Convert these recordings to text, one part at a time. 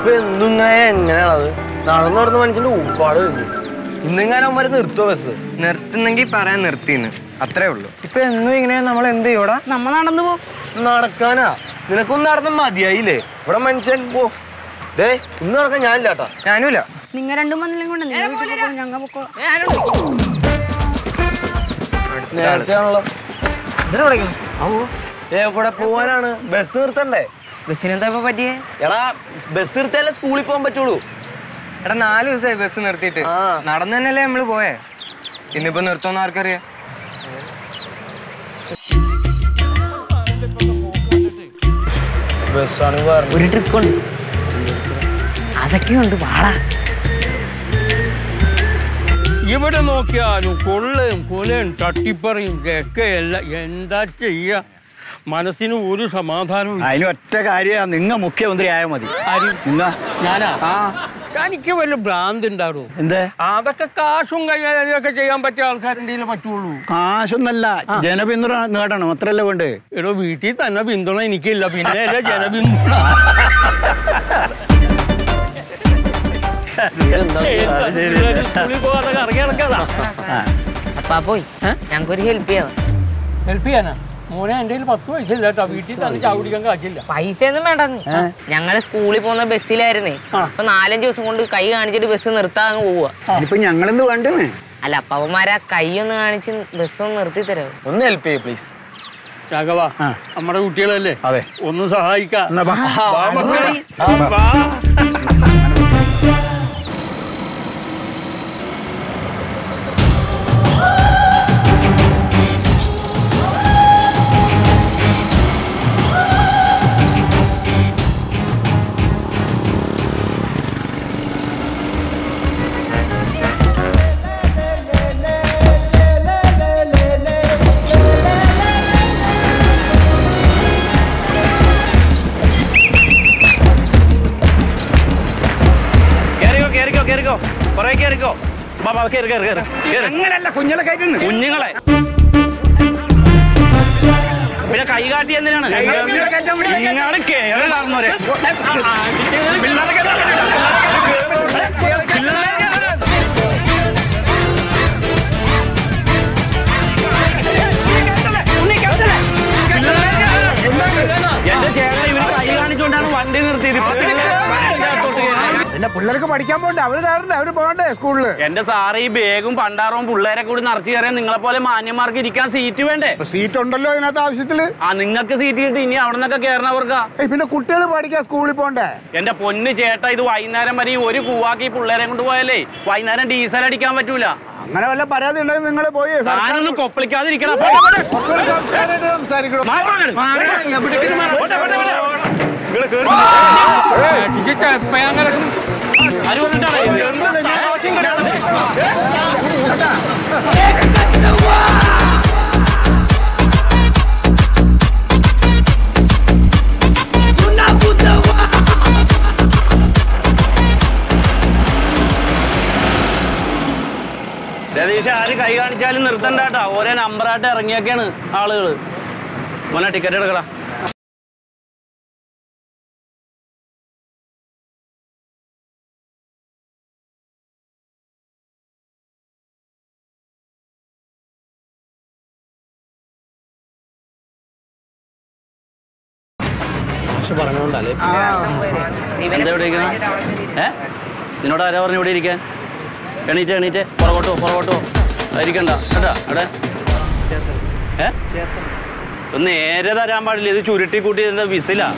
ഇപ്പൊ എന്നും ഇങ്ങനെ എങ്ങനെയാണത് നടന്നു നടന്ന മനുഷ്യന്റെ ഊപ്പാട് കഴിഞ്ഞു ഇന്നിങ്ങനെ അവന്മാര് നിർത്തുവോ ബസ് നിർത്തുന്നെങ്കിൽ പറയാൻ നിർത്തിന്ന് അത്രേ ഉള്ളൂ ഇപ്പൊ എന്നും ഇങ്ങനെ നമ്മൾ എന്ത് ചെയ്യൂടാ നമ്മ നടന്നു പോ നടക്കാനാ നിനക്കൊന്നും നടന്ന മതിയായില്ലേ ഇവിടെ മനുഷ്യൻ പോ ദേ ഇന്ന് നടക്കാൻ ഞാനില്ലാട്ടാ ഞാനുമില്ല നിങ്ങ രണ്ടും വന്നില്ലെങ്കിൽ കൊണ്ട് നിങ്ങൾ വീട്ടിൽ പോക്കോ, ഞങ്ങ പൊക്കോ നേരത്തെ ആണല്ലോ എവിടെ പോവാനാണ് ബസ് നിർത്തണ്ടേ ബസ്സിനെന്താ ഇപ്പൊ പറ്റിയേ എടാ ബസ് നിർത്തിയാലേ സ്കൂളിൽ പോകാൻ പറ്റുള്ളൂ എടാ നാല് ദിവസമായി ബസ് നിർത്തിയിട്ട് ആ. നടന്നു തന്നെയല്ലേ നമ്മള് പോയേ ഇന്നിപ്പോ നിർത്തുമെന്ന് ആർക്കറിയാം ബസ്സാണ് പറഞ്ഞത് ഒരു ട്രിപ്പ് ഉണ്ട് അതൊക്കെ ഉണ്ട് വാടാ ഇവിടെ നോക്കിയാലും കൊള്ളയും കൊലയും തട്ടിപ്പറിയും ഒക്കെ എന്താ ചെയ്യ മനസ്സിന് ഒരു സമാധാനവും അതിന് ഒറ്റ കാര്യമാണ് നിങ്ങ മുഖ്യമന്ത്രി ആയാൽ മതി നിങ്ങ ഞാനാ ആ തനിക്ക് വല്ല ഭ്രാന്ത് ഉണ്ടാടോ എന്തേ അതൊക്കെ കാശും കൈകാര്യമൊക്കെ ചെയ്യാൻ പറ്റിയ ആൾക്കാരുടെ പറ്റുള്ളൂ കാശൊന്നല്ല ജനപിന്തുണ നേടണം അത്രല്ലേ വേണ്ടേ എടോ വീട്ടിൽ തന്നെ പിന്തുണ എനിക്കില്ല പിന്നെ അല്ലേ ജനപിന്തുണ എന്താ പിള്ളേര് സ്കൂളിൽ പോകാതെ കറങ്ങി നടക്കാതാ അപ്പാ പോയി ഞങ്ങൾക്കൊരു ഹെൽപ്പ് ചെയ്യാം ഹെൽപ്പ് ചെയ്യാനാ മോനെ എൻ്റെ കയ്യിൽ പത്ത് പൈസ ഇല്ല കേട്ടോ വീട്ടിൽ തന്നെ ചാവടിക്കാൻ കാശില്ല പൈസ ഒന്നും വേണ്ടെന്ന് ഞങ്ങള് സ്കൂളിൽ പോകുന്ന ബസ്സിലായിരുന്നേ അപ്പൊ നാലഞ്ച് ദിവസം കൊണ്ട് കൈ കാണിച്ചിട്ട് ബസ് നിർത്താൻ അങ്ങ് പോവുക ഇനിയിപ്പൊ ഞങ്ങളെന്ത് വേണ്ടെന്ന് അല്ല അപ്പാവന്മാരെ ആ കൈ ഒന്ന് കാണിച്ച് ബസ് ഒന്ന് നിർത്തി തരാമോ ഒന്ന് ഹെൽപ്പ് ചെയ്യ് പ്ലീസ് രാഘവ ആ. നമ്മുടെ കുട്ടികളല്ലേ അതെ. ഒന്ന് സഹായിക്കാം എന്നാ വാ. വാ മക്കളെ. വാ. കേറിക്കോ കേറിക്കോ കേറിക്കോ കൊറേ കേറിക്കോ ബാ ബാ കേറി കേറി കേറി കേറി അങ്ങനല്ല കുഞ്ഞളെ കയറ്റുന്നു കുഞ്ഞുങ്ങളെ പിന്നെ കൈ കാട്ടി എന്തിനാണ് ഇങ്ങാണ് കേറി നടന്നോരെ പിള്ളേരെ കേറി. പിള്ളേരെ കേറി. എന്റെ ചേട്ടൻ ഇവര് കൈ കാണിച്ചുകൊണ്ടാണ് വണ്ടി നിർത്തിയത് ഇപ്പൊ പിള്ളേരെ അതിന്റെ അകത്തോട്ട് കയറി. പിന്നെ പിള്ളേർക്ക് പഠിക്കാൻ പോകണ്ടേ അവര് കയറണ്ടേ അവര് പോകണ്ടേ സ്കൂളില് എന്റെ സാറ് ഈ ബാഗും പണ്ടാറവും പിള്ളേരെ കൂടി നിറച്ചു കയറിയാൽ നിങ്ങളെ പോലെ മാന്യന്മാർക്ക് ഇരിക്കാൻ സീറ്റ് വേണ്ടേ സീറ്റ് ഉണ്ടല്ലോ ഇതിനകത്ത് ആവശ്യത്തില് ആ നിങ്ങൾക്ക് സീറ്റ് കിട്ടി ഇനി അവിടെ നിന്നൊക്കെ കയറണവർക്കാ ഏയ് പിന്നെ കുട്ടികൾ പഠിക്കാൻ സ്കൂളിൽ പോകണ്ടേ എന്റെ പൊന്ന് ചേട്ടാ ഇത് വൈകുന്നേരം വരെ ഈ ഒരു കൂവാക്കി പിള്ളേരെ കൊണ്ട് പോയാലേ വൈകുന്നേരം ഡീസൽ അടിക്കാൻ പറ്റൂല അങ്ങനെ വല്ല പരാതി ഉണ്ടെങ്കിൽ നിങ്ങൾ പോയി താനൊന്ന് കൊപ്പളിക്കാതിരിക്കണം സംസാരിക്കണം ഇത് ചെപ്പയാൻ കിടക്കും ആര് വന്നിട്ടാണ് രതീഷ് ആര് കൈ കാണിച്ചാലും നിർത്തണ്ട കേട്ടോ ഓരോ നമ്പറായിട്ട് ഇറങ്ങിയൊക്കെയാണ് ആളുകള് മോനെ ടിക്കറ്റ് എടുക്കടാ പറഞ്ഞോണ്ടല്ലേ എന്താ ഇവിടെ ഇരിക്കുന്നത്? ഏ നിന്നോട് ആരാ പറഞ്ഞു ഇവിടെ ഇരിക്കാൻ എണീറ്റ് എണീറ്റ് പുറകോട്ടോ പുറകോട്ടോ ഇരിക്കണ്ട കേട്ടാ അവിടെ ഏ ഒന്ന് നേരെ തരാൻ പാടില്ല ഇത് ചുരുട്ടി കൂട്ടി എന്താ വിസിലാ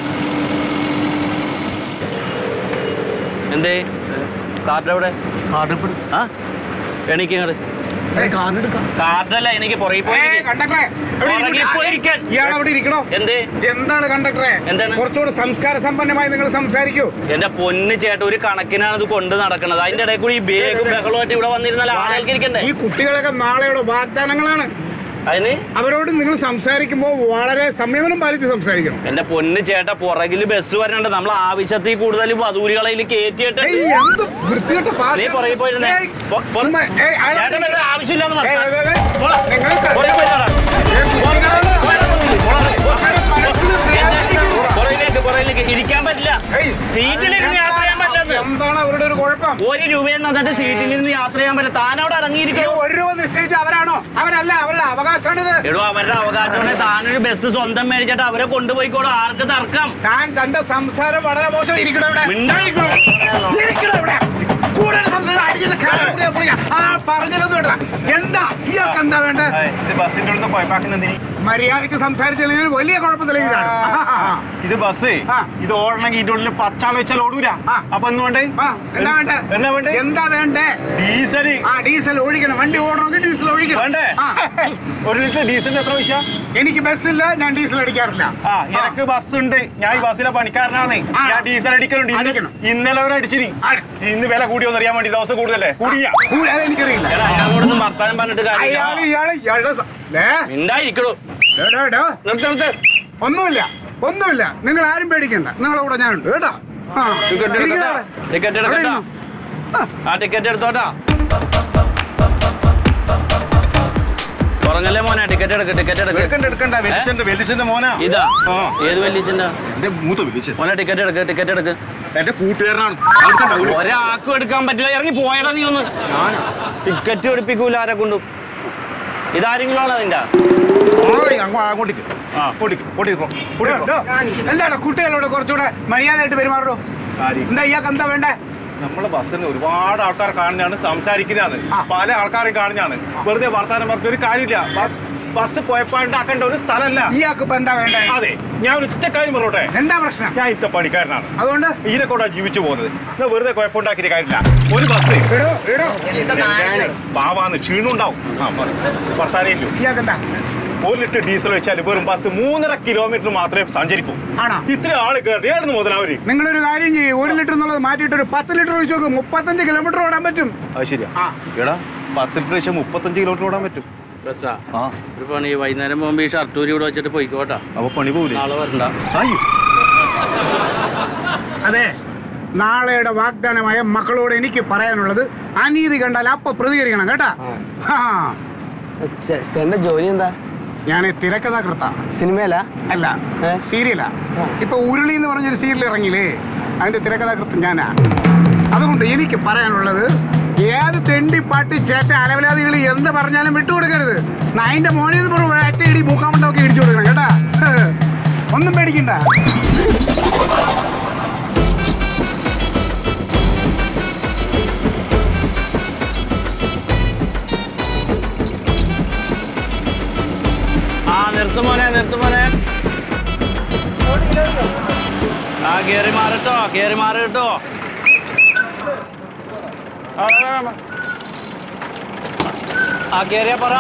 എന്തേ കാർഡ് എവിടെ ആ എണീക്കങ്ങട് കാർഡല്ല എനിക്ക് പുറകെ പോയി പുറകിൽ പോയിരിക്കാൻ. ഇയാൾ അവിടെ ഇരിക്കണോ എന്തേ എന്താണ് കണ്ടക്ടറെ എന്താണ്? കുറച്ചുകൂടെ സംസ്കാര സമ്പന്നമായി നിങ്ങൾ സംസാരിക്കൂ എന്റെ പൊന്ന് ചേട്ട ഒരു കണക്കിനാണ് ഇത് കൊണ്ട് നടക്കുന്നത് അതിന്റെ ഇടയിൽ കൂടി ഈ ബേഗും ബഹളമായിട്ട് ഇവിടെ വന്നിരുന്നാൽ ആളുകൾക്ക് ഇരിക്കണ്ടേ ഈ കുട്ടികളൊക്കെ നാളെയുടെ വാഗ്ദാനങ്ങളാണ് അതിന് അവരോട് നിങ്ങൾ സംസാരിക്കുമ്പോൾ വളരെ സംയമനം പാലിച്ച് സംസാരിക്കണം എന്റെ പൊന്ന് ചേട്ട പുറകില് ബസ് വരണുണ്ട് നമ്മൾ ആവശ്യത്തിൽ കൂടുതൽ വധൂരികളയിൽ കയറ്റിയിട്ട് ഏയ്, എന്ത് വൃത്തികെട്ട ഭാഷ. നീ പുറകിൽ പോയിരുന്നേ ഏയ്, പൊ- പൊ- ഉമ്മ, ഏയ്, അയാൾ- ചേട്ടൻ വരുന്നത് ആവശ്യമില്ലാന്ന് ഏയ്, പറഞ്ഞു ഏയ്, ഏയ്, പോടാ. നിങ്ങൾക്ക് പുറകിൽ പോയിരുന്നോടാ. ഏയ്, കുട്ടികളാണ്. അവരുടെ മനസ്സിൽ പ്രയാസം പുറകിലേക്ക് പുറകിലേക്ക് ഇരിക്കാൻ പറ്റില്ല ഏയ്, സീറ്റിലിരുന്ന് യാത്ര ചെയ്യാൻ എന്താണ് അവരുടെ ഒരു കുഴപ്പം ഒരു രൂപയും തന്നിട്ട് സീറ്റിൽ നിന്ന് യാത്ര ചെയ്യാൻ പറ്റില്ല താനവിടെ ഈ ഇറങ്ങിയിരിക്കും ഒരു രൂപ നിശ്ചയിച്ച അവരാണോ അവരല്ല അവരുടെ അവകാശമാണിത് എടോ അവരുടെ അവകാശമാണ് താനൊരു ബസ് സ്വന്തം മേടിച്ചിട്ട് അവരെ കൊണ്ടുപോയിക്കോളൂ ആർക്ക് തർക്കം താൻ തന്റെ സംസാരം വളരെ മോശം ഇരിക്കണോ ഇവിടെ മിണ്ടായിരിക്കണോ ഇരിക്കണോ ഇവിടെ കൂടുതൽ സംസാരം അടിച്ചിട്ട് കാലം കൂടി പൊളിയാ. ആ പറഞ്ഞതൊന്നും ഇടണ്ട എന്താ ഇയാൾക്ക് എന്താ വേണ്ടത് ഇത് ബസ്സിന്റെ ഉള്ളിൽ കുഴപ്പാക്കുന്ന മര്യാദക്ക് സംസാരിച്ചില്ലെങ്കിൽ വലിയ കുഴപ്പത്തിലേക്കാണ് ഇത് ബസ് ആ. ഇത് ഓടണമെങ്കിൽ ഇതിന്റെ ഉള്ളിൽ പച്ചാൾ വെച്ചാൽ ഓടൂല ആ. അപ്പൊ എന്ന് വേണ്ടേ എന്താ വേണ്ടേ എന്താ വേണ്ടേ എന്താ വേണ്ടേ ഡീസല് ആ ഡീസൽ ഒഴിക്കണം വണ്ടി ഓടണമെങ്കിൽ ഡീസൽ ഒഴിക്കണം വേണ്ടേ ആ. ഒരു ലിറ്റർ ഡീസലിന് എത്ര പൈസ എനിക്ക് ബസ്സില്ല ഞാൻ ഡീസൽ അടിക്കാറില്ല ആ എനിക്ക് ബസ് ഉണ്ട് ഞാൻ ഈ ബസ്സിലെ പണിക്കാരനാണ് ആ. ഞാൻ ഡീസൽ അടിക്കലുണ്ട് ഇന്ന് അടിക്കണം. ഇന്നലെ ഒരു അടിച്ചിനി അടി. ഇന്ന് വില കൂടിയോന്ന് അറിയാൻ വേണ്ടി ദിവസം കൂടുതലല്ലേ കൂടിയ ഊ, അത് എനിക്കറിയില്ല അയാളോടൊന്ന് വർത്താനം പറഞ്ഞിട്ട് അയാള് കാര്യമില്ല ഇയാള് ഇയാളുടെ സ- ദേ, മിണ്ടായിരിക്കണോ ഡോ, ഡോ, ഡോ. നിർത്ത് നിർത്ത് ഒന്നുമില്ല ഒന്നുമില്ല നിങ്ങൾ ആരും പേടിക്കണ്ട നിങ്ങളെ കൂടെ ഞാനുണ്ട് കേട്ടോ ആ, ടിക്കറ്റ് ഇരിക്കണ എടുക്കട്ടാ അവിടെ. ടിക്കറ്റ് അവിടെ എടുക്കട്ടാ ഇരുന്നോ. ആ ടിക്കറ്റ് എടുത്തോട്ടാ കുറങ്ങല്ലേ മോനെ ടിക്കറ്റ് എടുക്ക് ടിക്കറ്റ് എടുക്ക് എടുക്കണ്ട എടുക്കണ്ട വെലിച്ചന്റെ വെലിച്ചന്റെ മോനാ ഇതാ ആ. ഏത് വലിയച്ഛൻ്റെ എന്റെ മൂത്ത വെലിച്ചൻ മോനെ ടിക്കറ്റ് എടുക്ക് ടിക്കറ്റ് എടുക്ക് എന്റെ കൂട്ടുകാരനാണ് എടുക്കണ്ട, ഒരു- ഒരാൾക്കും എടുക്കാൻ പറ്റില്ല ഇറങ്ങി പോയടാ നീ ഒന്ന് ടിക്കറ്റ് എടുപ്പിക്കൂല ആരെ കൊണ്ടും ഇതാരെങ്കിലും ആണോ നിന്റെ മാറി അങ്ങോ- അങ്ങോട്ടേക്ക് ആ. അങ്ങോട്ടേക്ക്, അങ്ങോട്ടേക്ക് പോ, ഡോ, അങ്ങോട്ടേക്ക് പോ. ഡോ. എന്താണ് കുട്ടികളോട് കുറച്ചുകൂടെ മര്യാദയായിട്ട് പെരുമാറോ കാര്യം. എന്താ ഇയാൾക്ക് എന്താ വേണ്ടേ നമ്മളെ ബസ്സിന് ഒരുപാട് ആൾക്കാർ കാണുന്നതാണ് സംസാരിക്കുന്നതാണ് പല ആൾക്കാരും കാണുന്നതാണ് വെറുതെ വർത്താനം പറഞ്ഞ ഒരു കാര്യമില്ല ബസ് ബസ് കുഴപ്പമുണ്ടാക്കേണ്ട ഒരു സ്ഥലമല്ല ഇയാൾക്ക് ഇപ്പൊ എന്താ വേണ്ടേ അതെ ഞാൻ ഒരു ഒറ്റ കാര്യം പറഞ്ഞോട്ടെ എന്താ പ്രശ്നം ഞാൻ ഇത്ത പണിക്കാരനാണ് അതുകൊണ്ട് ഇതിനെ കൊണ്ടാ ജീവിച്ചു പോകുന്നത് ഇത് വെറുതെ കുഴപ്പമുണ്ടാക്കിയിട്ട് കാര്യമില്ല ഒരു ബസ് ഇടോ ഇടോ എന്താ നാല് പാവാന്ന് ക്ഷീണുണ്ടാവും ആ ഭർത്താനല്ലോ ഇയാൾക്ക് എന്താ ഒരു ലിറ്റർ ഡീസൽ വെച്ചാൽ വെറും ബസ് മൂന്നര കിലോമീറ്റർ മാത്രമേ സഞ്ചരിക്കൂ ആണോ ഇത്ര ആള് കയറി ഏടുന്ന് മുതലാവര് നിങ്ങളൊരു കാര്യം ചെയ്യും ഒരു ലിറ്റർ എന്നുള്ളത് മാറ്റിയിട്ട് ഒരു പത്ത് ലിറ്റർ ഒഴിച്ച് നോക്ക് മുപ്പത്തഞ്ച് കിലോമീറ്റർ ഓടാൻ പറ്റും അത് ശരിയാ എടാ പത്ത് ലിറ്റർ വെച്ചാൽ മുപ്പത്തഞ്ച് കിലോമീറ്റർ ഓടാൻ പറ്റും ബസ്സാ ആ ഒരു പണി വൈകുന്നേരം പോകുമ്പോ ഈ ഷർട്ടൂരി ഇവിടെ വെച്ചിട്ട് പോയിക്കോട്ടാ അപ്പൊ പണി പോകൂലേ നാളെ വരണ്ട അയ്യോ അതെ നാളെയുടെ വാഗ്ദാനമായ മക്കളോട് എനിക്ക് പറയാനുള്ളത് അനീതി കണ്ടാൽ അപ്പൊ പ്രതികരിക്കണം കേട്ടാ ആ. ചേട്ടന്റെ ജോലി എന്താ ഞാൻ തിരക്കഥാകൃത്ത സിനിമയല്ല അല്ല സീരിയലാ ഇപ്പൊ ഉരുളി എന്ന് പറഞ്ഞൊരു സീരിയൽ ഇറങ്ങിയില്ലേ അതിന്റെ തിരക്കഥാകൃത്ത് ഞാനാ അതുകൊണ്ട് എനിക്ക് പറയാനുള്ളത് ഏത് തെണ്ടി പാട്ടി ചേറ്റ അലവലാദികൾ എന്ത് പറഞ്ഞാലും വിട്ടുകൊടുക്കരുത് നായിന്റെ മോനിൽ നിന്ന് പറഞ്ഞ ഒറ്റ ഇടി മൂക്കാമണ്ടൊക്കെ ഇടിച്ചു കൊടുക്കണം കേട്ടാ ഒന്നും പേടിക്കണ്ട ആ നിർത്ത് മോനെ നിർത്ത് മോനെ ആ കേറി മാറട്ടോ കേറി മാറി കേട്ടോ ആ കേറിയാ പറ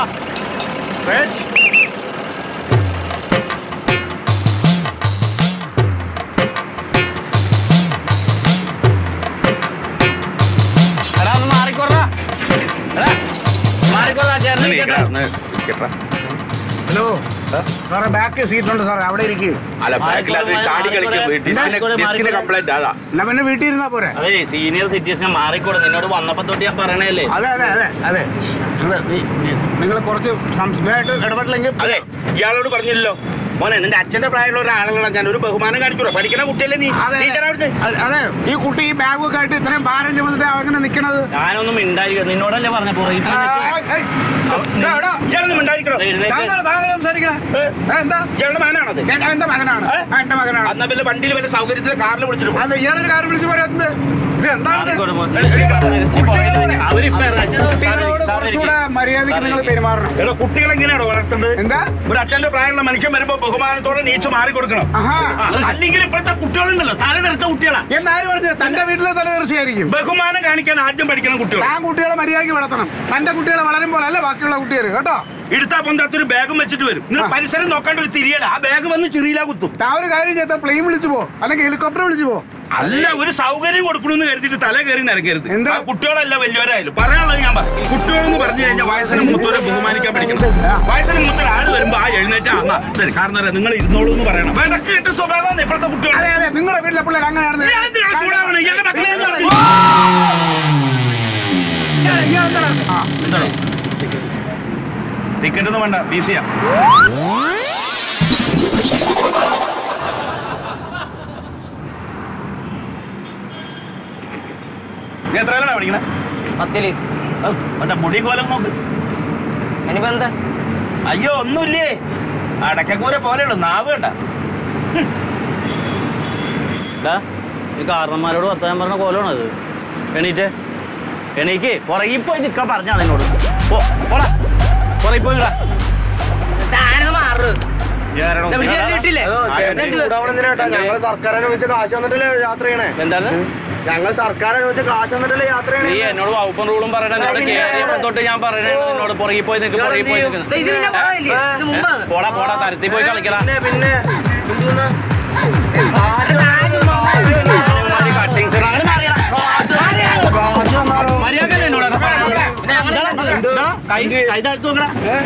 എടാ ഒന്ന് മാറിക്കോറാ എടാ മാറിക്കോറാ ചേർന്ന് നിൽക്കട്ടെ ഹലോ സാറേ ബാക്ക് സീറ്റ് ഉണ്ട് സാറേ അവിടെ ഇരിക്കും അല്ല ബാക്കിൽ അത് ചാടി കളിക്കും ഡിസ്കിന് ഡിസ്കിന് കംപ്ലൈന്റ് അതാ എന്നാ പിന്നെ വീട്ടിൽ ഇരുന്നാ പോരെ അതെ സീനിയർ സിറ്റിസൺ മാറിക്കോട് നിന്നോട് വന്നപ്പോ തൊട്ട് ഞാൻ പറയണല്ലേ അതെ അതെ അതെ അതെ നിങ്ങൾ കുറച്ച് സംസ്കാരമായിട്ട് ഇടപെട്ടില്ലെങ്കിൽ അതെ ഇയാളോട് പറഞ്ഞില്ലല്ലോ മോനെ നിന്റെ അച്ഛന്റെ പ്രായമുള്ള ഒരാളുകളാണ് ഞാൻ ഒരു ബഹുമാനം കാണിച്ചു പഠിക്കണ കുട്ടിയല്ലേ നീ അതെ നീ ചെല്ലാ അവിടുന്ന്. അതെ, അതെ ഈ കുട്ടി ഈ ബാഗൊക്കെ ആയിട്ട് ഇത്രയും ഭാരം ചുമന്നിട്ട് അങ്ങനെ നിക്കണത് ഞാനൊന്നും മിണ്ടായിരിക്കും നിന്നോടല്ലേ പറഞ്ഞ പുറകിൽ ആ, ഏയ്, ഡാ, ഡാ. ഇയാളൊന്നും മിണ്ടായിരിക്കണോ താങ്കൾ- താങ്കൾ സംസാരിക്കണേ? ഏ, എന്താ ഇയാളുടെ മകനാണത് എൻ- എന്റെ മകനാണ് ആ, എന്റെ മകനാണ് അന്നാ വല്ല വണ്ടിയിൽ വല്ല സൗകര്യത്തിൽ കാറിൽ വിളിച്ചിട്ട് പോ. അതെ ഇയാളൊരു കാര്യം വിളിച്ച് പറയാത്തത് ഇത് എന്താണത് അവരിപ്പോ കുട്ടികളോട് കുറച്ചുകൂടെ മര്യാദയ്ക്ക് നിങ്ങൾ പെരുമാറണം എടോ കുട്ടികൾ എങ്ങനെയാണോ വളർത്തേണ്ടത് എന്താ ഒരു അച്ഛന്റെ പ്രായമുള്ള മനുഷ്യൻ വരുമ്പോ ബഹുമാനത്തോടെ നീച്ചു മാറി കൊടുക്കണം ആഹാ അല്ലെങ്കിൽ ഇപ്പോഴത്തെ കുട്ടികളുണ്ടല്ലോ തല നിറച്ച കുട്ടികളാ എന്നാര് പറഞ്ഞു തന്റെ വീട്ടിലെ തല തീർച്ചയായിരിക്കും ബഹുമാനം കാണിക്കാൻ ആദ്യം പഠിക്കണം കുട്ടികൾ താൻ കുട്ടികളെ മര്യാദയ്ക്ക് വളർത്തണം തന്റെ കുട്ടികളെ വളരുമ്പോൾ അല്ല ബാക്കിയുള്ള കുട്ടികൾ കേട്ടോ എടുത്താ പൊന്താത്തൊരു ബാഗും വെച്ചിട്ട് വരും നിങ്ങൾ പരിസരം നോക്കാണ്ട് ഒരു തിരിയല ആ ബാഗ് വന്ന് ചിറിയിലാ കുത്തും താൻ ഒരു കാര്യം ചെയ്താൽ പ്ലെയിൻ വിളിച്ചു പോ അല്ലെങ്കിൽ ഹെലികോപ്റ്റർ വിളിച്ചു പോ അല്ല ഒരു സൗകര്യം കൊടുക്കണമെന്ന് കരുതിയിട്ട് തല കയറി നിരക്കരുത് എന്താ? ആ കുട്ടികളല്ല വലിയവരായാലും പറയാനുള്ളത് ഞാൻ പറ കുട്ടികളെന്ന് പറഞ്ഞു കഴിഞ്ഞാൽ വയസ്സിന് മൂത്തവരെ ബഹുമാനിക്കാൻ പഠിക്കണം വയസ്സിന് മൂത്തൊരു ആള് വരുമ്പോ ആ എഴുന്നേറ്റ് അന്നാ ശരി കാരണം അറിയാം നിങ്ങൾ ഇരുന്നോളൂ എന്ന് പറയണം വേണ്ടക്ക് കിട്ടുന്ന സ്വഭാവമാണ് ഇപ്പോഴത്തെ കുട്ടികൾ അതെ അതെ നിങ്ങളുടെ വീട്ടിലെ പിള്ളേർ അങ്ങനെയാണെന്ന് ഞാൻ എന്തിനാ ചൂടാവണേ? ഇയാളുടെ മക്കളെ ഞാൻ നടത്തി. ഇയാൾ- ഇയാൾ എന്താണ്? ആ, എന്താണോ ടിക്കറ്റ് ഒന്നും വേണ്ട ബി സിയാ നീ എത്രയിലാണ് പഠിക്കണേ പത്തില് അവന്റെ മുടി കോലം നോക്ക് ഇനിയിപ്പോ എന്താ അയ്യോ ഒന്നുമില്ലേ അടക്കക്കൂര പോലെയുള്ളൂ നാവ് വേണ്ട ഡാ ഈ കാരണന്മാരോട് വർത്താനം പറഞ്ഞ കോലമാണോ അത് എണീറ്റ് എണീക്ക് പുറകിൽ പോയി നിൽക്കാൻ പറഞ്ഞാണ് എന്നോട് പോ പോടാ പുറകിൽ പോയി ഇടാ. താനൊന്ന് മാറ് ഇത് പിടിച്ച് ഞാൻ ഇട്ടില്ലേ? ഇതെന്ത്? ഞങ്ങള് സർക്കാർ അനുവദിച്ച കാശ് തന്നിട്ടല്ലേ യാത്ര ചെയ്യണേ എന്താണ് ഞങ്ങൾ സർക്കാർ അനുവദിച്ച കാശ് തന്നിട്ടല്ലേ യാത്ര നീ ചെയ്യണേ എന്നോട് വകുപ്പും റൂളും പറയണ എന്നോട് കേറിയപ്പോ തൊട്ട് ഞാൻ പറയണേ എന്നോട് പുറകിൽ പോയി നിൽക്ക് പുറകിൽ പോയി ഇത് നിൽക്കുന്നു പിന്നെ പോയില്ലേ? ഇത് മുമ്പാണ്. പോടാ പോടാ തരത്തിൽ പോയി കളിക്കടാ പിന്നെ പിന്നെ എന്തോന്നാ? കട്ടിങ്സ് അങ്ങനെ മാറിയടാ. കാശ് തന്നാലോ? മര്യാദ എന്നോട് പിന്നെ ഞങ്ങള് എന്ത്? കൈ കൈ താഴ്ത്തു നോക്കടാ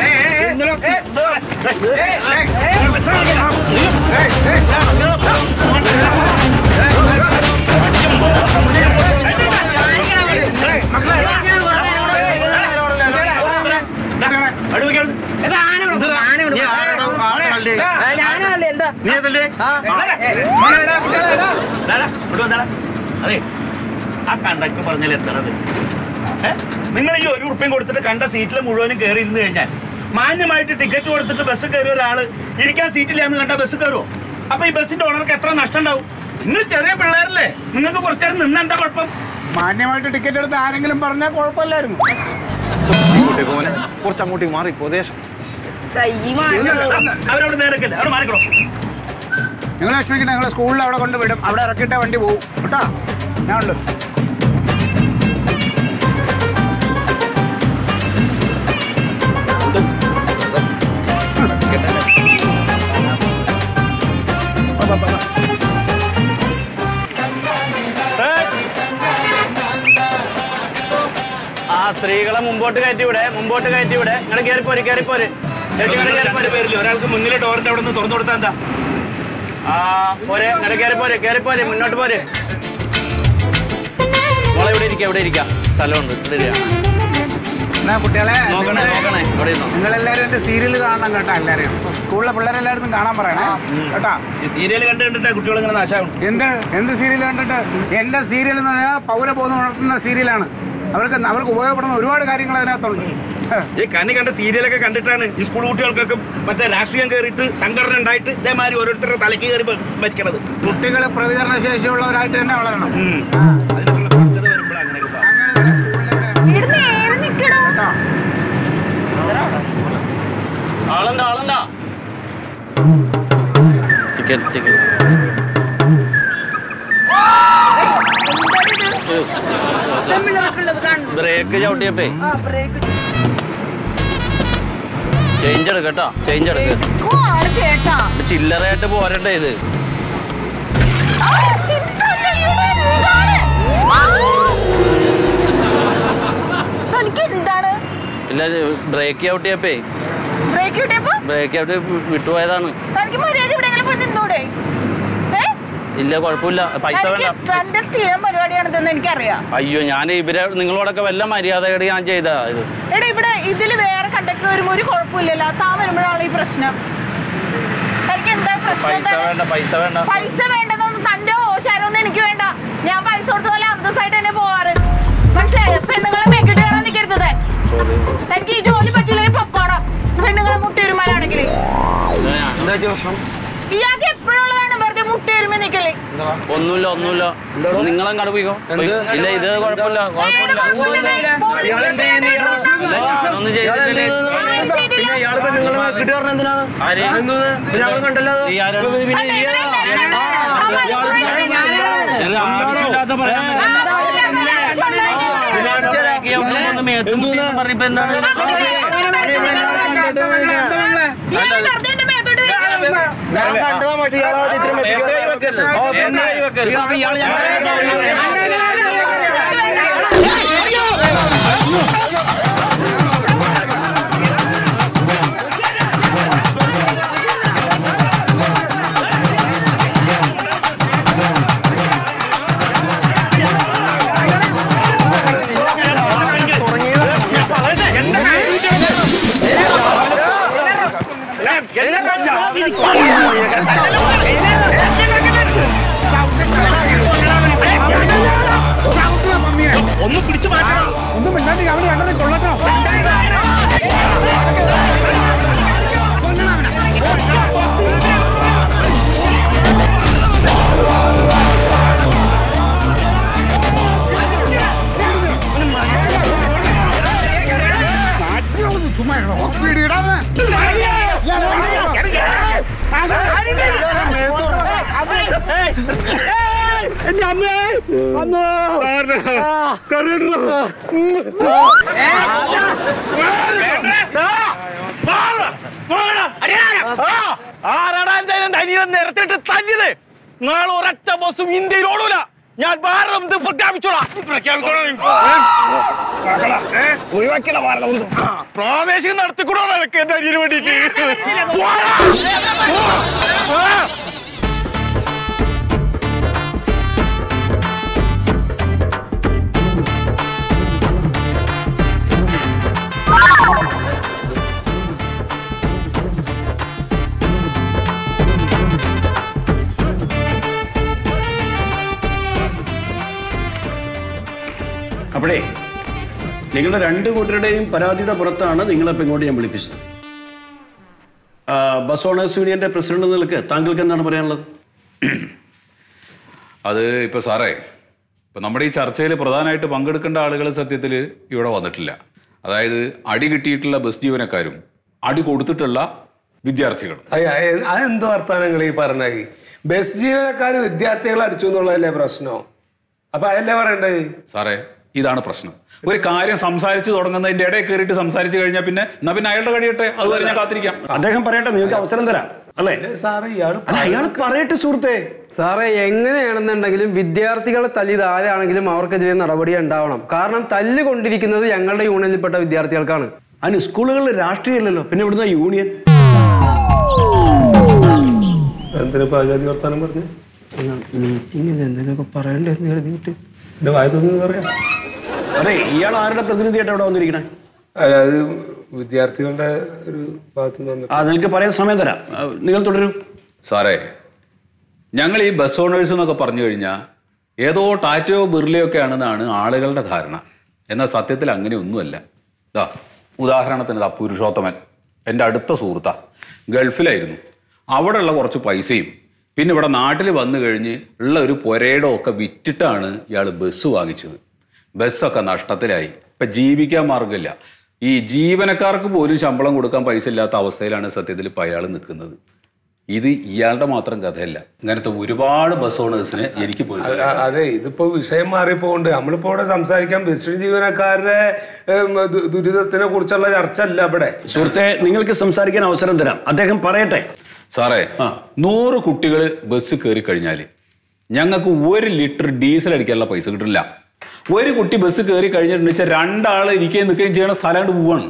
അടുപ്പിക്കാൻ ഇത് ആന ഇവിടെ പോ, ആന ഇവിടെ പോ. ആ, ഞാനാണല്ലേ എന്താ നീ ഏതല്ലേ ആ അതെ ആ കണ്ടക്ടർ പറഞ്ഞാൽ എത്തണത് നിങ്ങൾ ഈ ഒരു ഉറുപ്പ്യം കൊടുത്തിട്ട് കണ്ട സീറ്റിൽ മുഴുവനും കയറി ഇരുന്ന് കഴിഞ്ഞാൽ മാന്യമായിട്ട് ടിക്കറ്റ് കൊടുത്തിട്ട് ബസ് കയറിയ ഒരാള് ഇരിക്കാൻ സീറ്റില്ലാന്ന് കണ്ട ബസ് കയറുമോ അപ്പൊ ഈ ബസ്സിന്റെ ഓണർക്ക് എത്ര നഷ്ടം ഉണ്ടാവും നിങ്ങൾ ചെറിയ പിള്ളേരല്ലേ നിങ്ങൾക്ക് കുറച്ചേരം നിന്ന് എന്താ കുഴപ്പം മാന്യമായിട്ട് ടിക്കറ്റ് എടുത്ത് ആരെങ്കിലും പറഞ്ഞാൽ കുഴപ്പമില്ലായിരുന്നു കുറച്ച് അങ്ങോട്ടേക്ക് മാറി ഉപദേശം കൈ മാറ്റി അവരവിടെ നേരക്കല്ലേ അവിടെ മാറിക്കണോ നിങ്ങൾ വിഷമിക്കട്ടെ നിങ്ങൾ സ്കൂളിൽ അവിടെ കൊണ്ട് വിടും അവിടെ ഇറക്കിയിട്ടേ വണ്ടി പോകും കേട്ടാ ഞാൻ ഉണ്ട് ആ സ്ത്രീകളെ മുമ്പോട്ട് കയറ്റി വിടെ മുമ്പോട്ട് കയറ്റി വിടെ ഇങ്ങനെ കയറിപ്പോര് കയറിപ്പോര് ചേച്ചി ഇങ്ങനെ കയറിപ്പോര് പേരില്ല ഒരാൾക്ക് മുന്നിലെ ഡോറിന്റെ അവിടെ നിന്ന് തുറന്നു കൊടുത്താൽ എന്താ ആ പോരെ ഇങ്ങനെ കയറിപ്പോര് കയറിപ്പോര് മുന്നോട്ട് പോര് മോളെ ഇവിടെ ഇരിക്കാം ഇവിടെ ഇരിക്കാം സ്ഥലമുണ്ട് ഇവിടെ ഇരിക്കാം എന്നാ കുട്ടികളെ നോക്കണേ നോക്കണേ ഇവിടെ ഇരുന്നോ നിങ്ങളെല്ലാവരും എന്റെ സീരിയൽ കാണണം കേട്ടോ എല്ലാവരും സ്കൂളിലെ പിള്ളേരെല്ലാവരും കാണാൻ പറയണേ കേട്ടാ ഈ സീരിയൽ കണ്ട് കണ്ടിട്ടാ കുട്ടികൾ ഇങ്ങനെ നാശാവും എന്ത് എന്ത് സീരിയൽ കണ്ടിട്ട് എന്റെ സീരിയൽ എന്ന് പറഞ്ഞാൽ പൗരബോധം ഉണർത്തുന്ന സീരിയലാണ് അവർക്ക് അവർക്ക് ഉപയോഗപ്പെടുന്ന ഒരുപാട് കാര്യങ്ങൾ അതിനകത്തുണ്ട് ഹ്. ഈ കണ്ണി കണ്ട സീരിയലൊക്കെ കണ്ടിട്ടാണ് ഈ സ്കൂൾ കുട്ടികൾക്കൊക്കെ മറ്റേ രാഷ്ട്രീയം കയറിയിട്ട് സംഘടന ഉണ്ടായിട്ട് ഇതേമാതിരി ഓരോരുത്തരുടെ തലയ്ക്ക് കയറി മരിക്കണത് കുട്ടികൾ പ്രതികരണ ശേഷിയുള്ളവരായിട്ട് തന്നെ വളരണം അതിനുള്ള പക്വത വരുമ്പോഴാണ് അങ്ങനെയൊക്കെ പറയുന്നത്. അങ്ങനെ തന്നെ സ്കൂളിലെ കേട്ടോ ആളെന്താ ആളെന്താ ടിക്കറ്റ് ടിക്കറ്റ് ബ്രേക്ക് ചവിട്ടിയപ്പേ ചേഞ്ച് എടുക്ക് കേട്ടോ ചേഞ്ച് എടുക്ക് ചേട്ടാ ഇത് ചില്ലറയായിട്ട് പോരട്ടെ ഇത് തനിക്ക് എന്താണ് ഇല്ല ബ്രേക്ക് ചവിട്ടിയപ്പേ ബ്രേക്ക് കിട്ടിയപ്പോ ബ്രേക്ക് ചവിട്ടി വിട്ടുപോയതാണ് തനിക്ക് മര്യാദ എവിടെയെങ്കിലും പോയി നിന്നൂടെ ഏ? ഇല്ല കുഴപ്പമില്ല പൈസ തനിക്ക് വേണ്ട തന്റെ സ്ഥിരം പരിപാടിയാണിതെന്ന് എനിക്കറിയാം അയ്യോ ഞാൻ ഇവരെ നിങ്ങളോടൊക്കെ വല്ല മര്യാദയോടെ ഞാൻ ചെയ്താ ഇത് എടാ ഇവിടെ ഇതില് വേറെ കണ്ടക്ടർ വരുമ്പോ ഒരു കുഴപ്പമില്ലല്ലോ താൻ വരുമ്പോഴാണ് ഈ പ്രശ്നം തനിക്ക് എന്താ പ്രശ്നം പൈസ എന്താണ്? വേണ്ട പൈസ വേണ്ട പൈസ വേണ്ടതൊന്നും തന്റെ ഓശാരമൊന്നും എനിക്ക് വേണ്ട ഞാൻ പൈസ കൊടുത്ത പോലെ അന്തസ്സായിട്ട് തന്നെ പോവാറ് മനസ്സിലായോ പെണ്ണുങ്ങളെ മേക്കിട്ട് കയറാൻ നിൽക്കരുത് താൻ. സോറി തനിക്ക് ഈ ജോലി പറ്റില്ലെങ്കിൽ പൊക്കോണം പെണ്ണുങ്ങളെ മുട്ടിയൊരുമാരാണെങ്കിൽ എന്താ വെച്ചാ പ്രശ്നം ഇയാൾക്ക് എപ്പോഴുള്ളതാണ് വെറുതെ മുട്ടിയൊരുമ നിൽക്കല് ഒന്നുമില്ല ഒന്നുമില്ല നിങ്ങളങ്ങോട്ട് പോയിക്കോ പോയി. ഇല്ല ഇത് കുഴപ്പമില്ല ഏത് കുഴപ്പമില്ല കുഴപ്പമില്ല പോലീസ് സ്റ്റേഷനിൽ ഇല്ല, ഞാനൊന്നും ചെയ്തിട്ടില്ലേ പിന്നെ ഇയാള് പെണ്ണുങ്ങളെ കിട്ടി പറഞ്ഞ എന്തിനാണ് ആര് എന്തോന്ന് ഞങ്ങൾ കണ്ടല്ലോ നീ ആരാണ്? പിന്നെ ഈ- ഇല്ല, ആവശ്യമില്ലാത്ത പറയാൻ ഒന്ന് മേത്തും മുട്ടിയും പറഞ്ഞിപ്പോ എന്താണ് ഇയാള് വെറുതെ എന്റെ മേത്തോട്ട് വരിക. ഞാൻ കണ്ടതാ പക്ഷേ ഇയാളെ ഇത്രയും മേത്ത് കൈ വെക്കരുത് മേത്ത് കൈ വെക്കരുത് അപ്പൊ ഇയാള് ഞങ്ങളെ എന്താ ഒന്ന് പിടിച്ചു മാറ്റണം ഒന്നും മിണ്ടാണ്ട് അവന് രണ്ടെണ്ണം കൊള്ളട്ടോ ചുമ്മാ ഇരുന്നോ. സ്പീഡ് ഇടാവനെ. എന്റെ അമ്മേ അമ്മോ ആരാടാ എന്റെ അനിയനെ നിരത്തിട്ട് തല്ലിയത് നാളെ ഒരൊറ്റ ബസ്സും ഇന്ത്യയിൽ ഓടൂല ഞാൻ ഭാരതം ഇത് പ്രഖ്യാപിച്ചോളാം ഒഴിവാക്കിയടാ ഭാരതം ഒന്ന്. പ്രാദേശിക നടത്തിക്കൂടാ എനക്ക് എന്റെ അനിയന് വേണ്ടിയിട്ട് പോടാ. ആ. അപ്പോഴേ നിങ്ങളുടെ രണ്ട് കൂട്ടരുടെയും പരാതിയുടെ പുറത്താണ് നിങ്ങളിപ്പോൾ ഇങ്ങോട്ട് ഞാൻ വിളിപ്പിച്ചത് ആ, ബസ് ഓണേഴ്സ് യൂണിയന്റെ പ്രസിഡന്റ് എന്ന നിലക്ക് താങ്കൾക്ക് എന്താണ് പറയാനുള്ളത് അത് ഇപ്പൊ സാറേ ഇപ്പൊ നമ്മുടെ ഈ ചർച്ചയിൽ പ്രധാനമായിട്ട് പങ്കെടുക്കേണ്ട ആളുകൾ സത്യത്തിൽ ഇവിടെ വന്നിട്ടില്ല അതായത് അടി കിട്ടിയിട്ടുള്ള ബസ് ജീവനക്കാരും അടി കൊടുത്തിട്ടുള്ള വിദ്യാർത്ഥികളും അയ്യ, അയ- അതെന്ത് വർത്താനങ്ങൾ ഈ പറഞ്ഞത് ബസ് ജീവനക്കാർ വിദ്യാർത്ഥികളെ അടിച്ചു എന്നുള്ളതല്ലേ പ്രശ്നം അപ്പൊ അതല്ലേ പറയണ്ടത് സാറേ ഇതാണ് പ്രശ്നം ഒരു കാര്യം സംസാരിച്ച് തുടങ്ങുന്നതിന്റെ ഇടയിൽ കയറിയിട്ട് സംസാരിച്ച് കഴിഞ്ഞാൽ പിന്നെ എന്നാ പിന്നെ അയാളുടെ കഴിയട്ടെ അതുവരെ ഞാൻ കാത്തിരിക്കാം അദ്ദേഹം പറയട്ടെ നിങ്ങൾക്ക് അവസരം തരാം അല്ലേ സാറ് ഇയാൾ അല്ല അയാൾ പറയട്ടെ സുഹൃത്തേ സാറേ എങ്ങനെയാണെന്നുണ്ടെങ്കിലും വിദ്യാർത്ഥികളെ തല്ലിയത് ആരാണെങ്കിലും അവർക്കെതിരെ നടപടി ഉണ്ടാവണം കാരണം തല്ല് കൊണ്ടിരിക്കുന്നത് ഞങ്ങളുടെ യൂണിയനിൽപ്പെട്ട വിദ്യാർത്ഥികൾക്കാണ് അതിന് സ്കൂളുകളിൽ രാഷ്ട്രീയമില്ലല്ലോ പിന്നെ ഇവിടുന്ന് യൂണിയൻ എന്തിനാ പാചാതി വർത്താനം പറഞ്ഞു മീറ്റിംഗിൽ എന്തെങ്കിലുമൊക്കെ പറയണ്ടെന്ന് കരുതിയിട്ട് എന്റെ വായ തോന്നുന്നത് പറയാം അതെ ഇയാൾ ആരുടെ പ്രതിനിധിയായിട്ട് ഇവിടെ വന്നിരിക്കണേ അല്ല, അത് വിദ്യാർത്ഥികളുടെ ഒരു ഭാഗത്ത് നിന്ന് വന്നിട്ട് ആ നിങ്ങൾക്ക് പറയാൻ സമയം തരാം ആ, നിങ്ങൾ തുടരൂ സാറേ ഞങ്ങൾ ഈ ബസ് ഓണേഴ്സ് എന്നൊക്കെ പറഞ്ഞു കഴിഞ്ഞാൽ ഏതോ ടാറ്റയോ ബിർലയോ ഒക്കെ ആണെന്നാണ് ആളുകളുടെ ധാരണ എന്നാൽ സത്യത്തിൽ അങ്ങനെയൊന്നുമല്ല ഇതാ ഉദാഹരണത്തിന് ഇതാ പുരുഷോത്തമൻ എൻ്റെ അടുത്ത സുഹൃത്താ ഗൾഫിലായിരുന്നു അവിടെയുള്ള കുറച്ച് പൈസയും പിന്നെ ഇവിടെ നാട്ടിൽ വന്നു കഴിഞ്ഞ് ഉള്ള ഒരു പുരയുടെ ഒക്കെ വിറ്റിട്ടാണ് ഇയാൾ ബസ് വാങ്ങിച്ചത് ബസ്സൊക്കെ നഷ്ടത്തിലായി ഇപ്പം ജീവിക്കാൻ മാർഗമില്ല ഈ ജീവനക്കാർക്ക് പോലും ശമ്പളം കൊടുക്കാൻ പൈസ ഇല്ലാത്ത അവസ്ഥയിലാണ് സത്യത്തിൽ ഇപ്പം അയാൾ നിൽക്കുന്നത് ഇത് ഇയാളുടെ മാത്രം കഥയല്ല ഇങ്ങനത്തെ ഒരുപാട് ബസ് ഓണേഴ്സിനെ എനിക്ക് പോയി അ- അ- അതെ ഇതിപ്പോ വിഷയം മാറിപ്പോണ്ട് നമ്മളിപ്പോ ഇവിടെ സംസാരിക്കാൻ ബസ് ജീവനക്കാരുടെ ഏം, ദു- ദുരിതത്തിനെ കുറിച്ചുള്ള ചർച്ച അല്ല ഇവിടെ സുഹൃത്തെ നിങ്ങൾക്ക് സംസാരിക്കാൻ അവസരം തരാം അദ്ദേഹം പറയട്ടെ സാറേ നൂറ് കുട്ടികൾ ബസ് കയറി കഴിഞ്ഞാൽ ഞങ്ങൾക്ക് ഒരു ലിറ്റർ ഡീസൽ അടിക്കാനുള്ള പൈസ കിട്ടില്ല ഒരു കുട്ടി ബസ് കയറി കഴിഞ്ഞിട്ടുണ്ടെന്ന് വെച്ചാൽ രണ്ടാൾ ഇരിക്കുകയും നിൽക്കുകയും ചെയ്യണ സ്ഥലം കൊണ്ട് പോവാണ്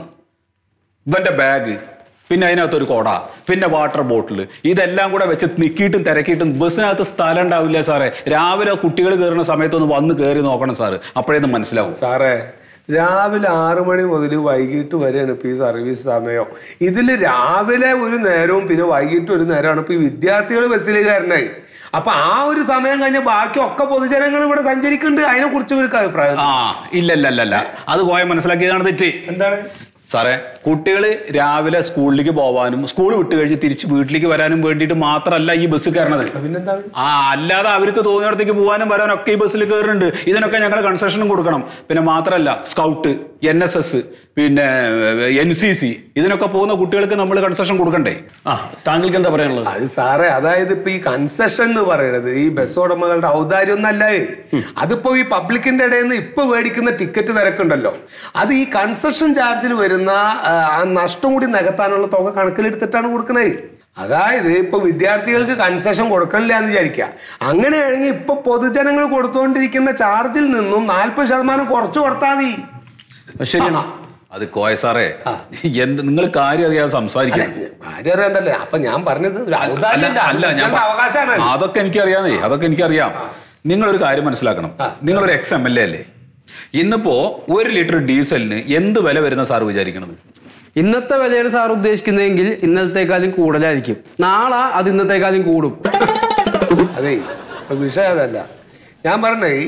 ഇവന്റെ ബാഗ് പിന്നെ അതിനകത്ത് ഒരു കൊട പിന്നെ വാട്ടർ ബോട്ടിൽ ഇതെല്ലാം കൂടെ വെച്ച് നിക്കിയിട്ടും തിരക്കിയിട്ടും ബസ്സിനകത്ത് സ്ഥലം ഉണ്ടാവില്ല സാറേ രാവിലെ കുട്ടികൾ കയറുന്ന സമയത്തൊന്ന് വന്ന് കയറി നോക്കണം സാറ് അപ്പോഴേന്ന് മനസ്സിലാവും സാറേ രാവിലെ ആറു മണി മുതൽ വൈകിട്ട് വരെയാണ് ഇപ്പൊ ഈ സർവീസ് സമയം ഇതിൽ രാവിലെ ഒരു നേരവും പിന്നെ വൈകിട്ട് ഒരു നേരമാണ് ഇപ്പൊ ഈ വിദ്യാർത്ഥികൾ ബസ്സിൽ കയറണേ അപ്പൊ ആ ഒരു സമയം കഴിഞ്ഞ ബാക്കി ഒക്കെ പൊതുജനങ്ങൾ ഇവിടെ സഞ്ചരിക്കുന്നുണ്ട് അതിനെ കുറിച്ച് ഒരു അഭിപ്രായം ആ ഇല്ല ഇല്ല ഇല്ല ഇല്ല അത് പോയ മനസ്സിലാക്കിയതാണ് തെറ്റ് എന്താണ് സാറേ കുട്ടികൾ രാവിലെ സ്കൂളിലേക്ക് പോവാനും സ്കൂൾ വിട്ട് കഴിഞ്ഞ് തിരിച്ച് വീട്ടിലേക്ക് വരാനും വേണ്ടിയിട്ട് മാത്രമല്ല ഈ ബസ് കയറണത് പിന്നെന്താണ് ആ അല്ലാതെ അവർക്ക് തോന്നിയിടത്തേക്ക് പോകാനും വരാനും ഒക്കെ ഈ ബസ്സിൽ കയറുന്നുണ്ട് ഇതിനൊക്കെ ഞങ്ങൾ കൺസെഷനും കൊടുക്കണം പിന്നെ മാത്രമല്ല സ്കൗട്ട് എൻ എസ് എസ് പിന്നെ എൻ സി സി ഇതിനൊക്കെ പോകുന്ന കുട്ടികൾക്ക് നമ്മൾ കൺസെഷൻ കൊടുക്കണ്ടേ ആ താങ്കൾക്ക് എന്താ പറയാനുള്ളത് അത് സാറേ അതായത് ഇപ്പൊ ഈ കൺസെഷൻ എന്ന് പറയുന്നത് ഈ ബസ് ഉടമകളുടെ ഔദാര്യം ഒന്നല്ല അതിപ്പോ ഈ പബ്ലിക്കിന്റെ ഇടയിൽ നിന്ന് ഇപ്പൊ മേടിക്കുന്ന ടിക്കറ്റ് നിരക്കുണ്ടല്ലോ അത് ഈ കൺസെഷൻ ചാർജിൽ വരുന്ന ആ, ആ നഷ്ടം കൂടി നികത്താനുള്ള തുക കണക്കിലെടുത്തിട്ടാണ് കൊടുക്കണത് അതായത് ഇപ്പൊ വിദ്യാർത്ഥികൾക്ക് കൺസെഷൻ കൊടുക്കണില്ല എന്ന് വിചാരിക്കുക അങ്ങനെയാണെങ്കിൽ ഇപ്പൊ പൊതുജനങ്ങൾ കൊടുത്തുകൊണ്ടിരിക്കുന്ന ചാർജിൽ നിന്നും നാൽപ്പത് ശതമാനം കുറച്ച് കൊടുത്താൽ മതി ശരിയാണ് അത് കോയ സാറേ എന്ത് നിങ്ങൾ കാര്യം അറിയാതെ സംസാരിക്കണം കാര്യം അറിയണ്ടല്ലേ അപ്പൊ ഞാൻ പറഞ്ഞത് ഒരു അല്ല ഔദാര്യമല്ല, അത് അല്ല ഞാൻ ജനങ്ങളുടെ അവകാശമാണ് അതൊക്കെ എനിക്കറിയാന്നേ അതൊക്കെ എനിക്കറിയാം നിങ്ങളൊരു കാര്യം മനസ്സിലാക്കണം നിങ്ങളൊരു എക്സ് എം എൽ എ അല്ലേ ഇന്നിപ്പോ ഒരു ലിറ്റർ ഡീസലിന് എന്ത് വില വരുന്ന സാർ വിചാരിക്കണത് ഇന്നത്തെ വിലയാണ് സാർ ഉദ്ദേശിക്കുന്നതെങ്കിൽ ഇന്നലത്തേക്കാളും കൂടുതലായിരിക്കും നാളെ അത് ഇന്നത്തേക്കാളും കൂടും അതെ ഇപ്പൊ വിഷയം അതല്ല ഞാൻ പറഞ്ഞേ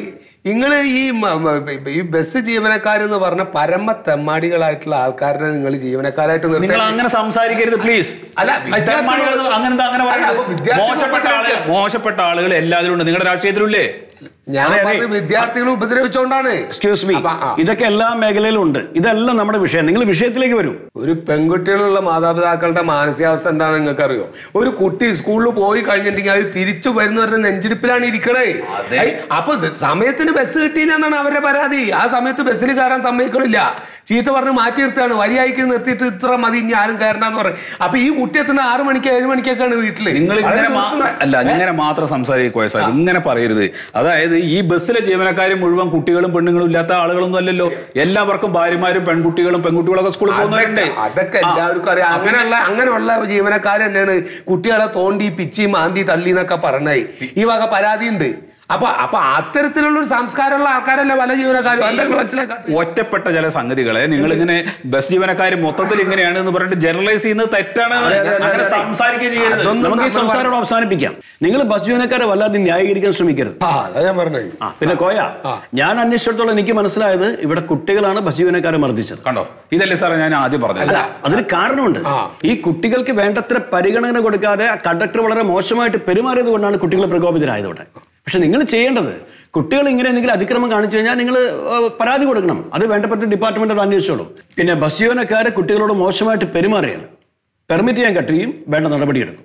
നിങ്ങൾ ഈ മ- മ- ഈ ബസ് ജീവനക്കാരെന്ന് പറഞ്ഞ പരമ തെമ്മാടികളായിട്ടുള്ള ആൾക്കാരുടെ നിങ്ങൾ ജീവനക്കാരായിട്ട് നിർത്തി- നിങ്ങൾ അങ്ങനെ സംസാരിക്കരുത് പ്ലീസ് അല്ല തെമ്മാടികൾ അങ്ങനെന്താ അങ്ങനെ അല്ല, അപ്പൊ പറയുന്നത് വിദ്യാർത്ഥികൾ മോശപ്പെട്ട ആളുകൾ മോശപ്പെട്ട ആളുകൾ എല്ലാത്തിലും ഉണ്ട് നിങ്ങളുടെ രാഷ്ട്രീയത്തിലുമില്ലേ ഞാൻ അതെ, അതെ. പറഞ്ഞ വിദ്യാർത്ഥികളെ ഉപദ്രവിച്ചുകൊണ്ടാണ് എക്സ്ക്യൂസ് മീ അപ്പൊ, ആ. ഇതൊക്കെ എല്ലാ മേഖലയിലും ഉണ്ട് ഇതെല്ലാം നമ്മുടെ വിഷയം നിങ്ങൾ വിഷയത്തിലേക്ക് വരൂ ഒരു പെൺകുട്ടികളുള്ള മാതാപിതാക്കളുടെ മാനസികാവസ്ഥ എന്താണെന്ന് നിങ്ങൾക്ക് അറിയോ ഒരു കുട്ടി സ്കൂളിൽ പോയി കഴിഞ്ഞിട്ടുണ്ടെങ്കിൽ അത് തിരിച്ചു വരുന്നവരുടെ നെഞ്ചിരിപ്പിലാണ് ഇരിക്കണേ ഐ, അപ്പൊ ഇത് സമയത്തിന് ബസ് കിട്ടിയില്ലെന്നാണ് അവരുടെ പരാതി ആ സമയത്ത് ബസ്സിൽ കയറാൻ സമ്മതിക്കണില്ല ചീത്ത പറഞ്ഞ് മാറ്റി നിർത്തുകയാണ് വരി അയക്കി നിർത്തിയിട്ട് ഇത്ര മതി ഇനി ആരും കയറണ്ടെന്ന് പറയും അപ്പൊ ഈ കുട്ടി എത്തുന്ന ആറ് മണിക്ക് ഏഴ് മണിക്കൊക്കെയാണ് വീട്ടില് നിങ്ങൾ ഇങ്ങനെ വളരെ മാ- ദൂരത്തുനിന്ന് അല്ല ഇങ്ങനെ മാത്രം സംസാരിക്കുക സാർ ഇങ്ങനെ പറയരുത് അതായത് ഈ ബസ്സിലെ ജീവനക്കാർ മുഴുവൻ കുട്ടികളും പെണ്ണുങ്ങളും ഇല്ലാത്ത ആളുകളൊന്നും അല്ലല്ലോ എല്ലാവർക്കും ഭാര്യമാരും പെൺകുട്ടികളും പെൺകുട്ടികളൊക്കെ സ്കൂളിൽ പോകുന്നവരുണ്ട് അതൊക്കെ- അതൊക്കെ ആ. എല്ലാവർക്കും അറിയാം അങ്ങനെയുള്ള അങ്ങനെയുള്ള ജീവനക്കാർ തന്നെയാണ് കുട്ടികളെ തോണ്ടി പിച്ചി മാന്തി തള്ളി എന്നൊക്കെ പറഞ്ഞേ ഈ വക പരാതി ഉണ്ട് അപ്പൊ അപ്പൊ അത്തരത്തിലുള്ള ഒരു സംസ്കാരമുള്ള ആൾക്കാരല്ലേ പല ജീവനക്കാരും എന്തെങ്കിലും മനസ്സിലാക്കാത്ത ഒറ്റപ്പെട്ട ചില സംഗതികളെ നിങ്ങൾ ഇങ്ങനെ ബസ് ജീവനക്കാർ മൊത്തത്തിൽ ഇങ്ങനെയാണ് എന്ന് പറഞ്ഞിട്ട് ജനറലൈസ് ചെയ്യുന്നത് തെറ്റാണ് അതെ, അതെ, അതെ, അങ്ങനെ അതെ. സംസാരിക്കുകയും ചെയ്യരുത് അതൊന്നും നമുക്ക് ഈ നമ്മൾ സംസാരം അവസാനിപ്പിക്കാം നിങ്ങൾ ബസ് ജീവനക്കാരെ വല്ലാതെ ന്യായീകരിക്കാൻ ശ്രമിക്കരുത് ആ അതാ ഞാൻ പറഞ്ഞത് ആ പിന്നെ കോയ ഞാൻ അന്വേഷിച്ചിടത്തോളം എനിക്ക് മനസ്സിലായത് ഇവിടെ കുട്ടികളാണ് ബസ് ജീവനക്കാരെ മർദ്ദിച്ചത് കണ്ടോ ഇതല്ലേ സാറേ ഞാൻ ആദ്യം പറഞ്ഞത് അല്ല അതിന് കാരണമുണ്ട് ഈ കുട്ടികൾക്ക് വേണ്ടത്ര പരിഗണന കൊടുക്കാതെ കണ്ടക്ടർ വളരെ മോശമായിട്ട് പെരുമാറിയത് കൊണ്ടാണ് കുട്ടികൾ പ്രകോപിതരായത് ഇവിടെ പക്ഷെ നിങ്ങൾ ചെയ്യേണ്ടത് കുട്ടികൾ ഇങ്ങനെ എന്തെങ്കിലും അതിക്രമം കാണിച്ചു കഴിഞ്ഞാൽ നിങ്ങൾ പരാതി കൊടുക്കണം അത് വേണ്ടപ്പെട്ട ഡിപ്പാർട്ട്മെന്റ് അത് അന്വേഷിച്ചോളും പിന്നെ ബസ് ജീവനക്കാരെ കുട്ടികളോട് മോശമായിട്ട് പെരുമാറിയാൽ പെർമിറ്റ് ചെയ്യാൻ കട്ടുകയും വേണ്ട നടപടിയെടുക്കും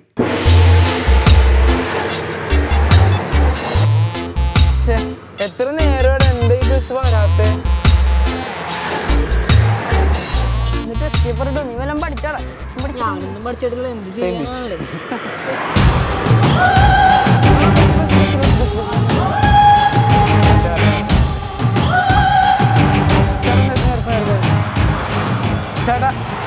എത്ര നേരോടെ എന്താ ഈ ബസ് വരാത്തെ എന്നിട്ട് എത്തിയപ്പോഴോ നീ വല്ലതും പഠിച്ചാടാ ഞാനൊന്നും പഠിച്ചിട്ടില്ല എന്ത് ചെയ്യാനാണല്ലേ ചേട്ടാ